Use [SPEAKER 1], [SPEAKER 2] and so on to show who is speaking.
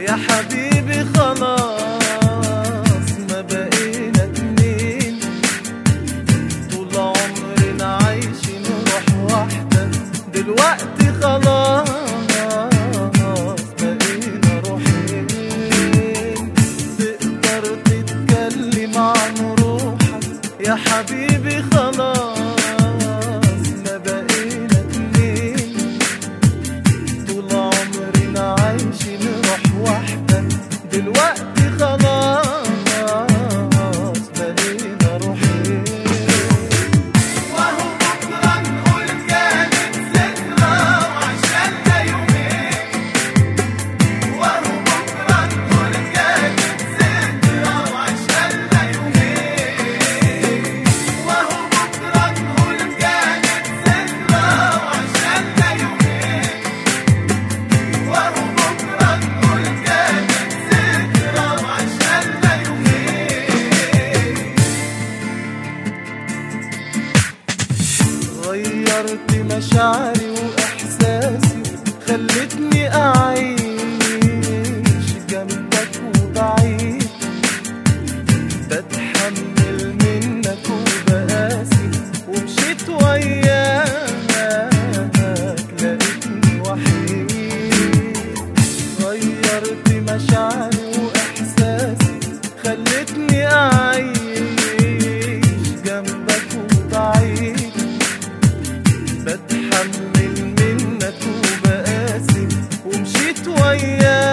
[SPEAKER 1] يا حبيبي خلاص ما بقينا اتنين طول عمرنا عايشين روح واحدة دلوقتي خلاص بقينا روحين تقدر تتكلم عن روحك يا حبيبي خلاص ما بقينا اتنين طول عمرنا عايشين روح واحدة دلوقتي خلاص بقينا روحين وهو بكرة نقول كانت ذكرى وعشنا يومين وهو بكرة نقول كانت ذكرى وعشنا يومين وهو بكرة نقول كانت ذكرى وعشنا يومين وهو بكرة نقول كانت ذكرى وعشنا يومين غيرت مشاعري وإحساسي خلتني أعيش جنبك وبعيد بتحمل منك وبقاسي ومشيت وياك لقيتني وحيد غيرت مشاعري وإحساسي خلتني أعيش جنبك وبعيد بتحمل منك وبقاسي ومشيت وياك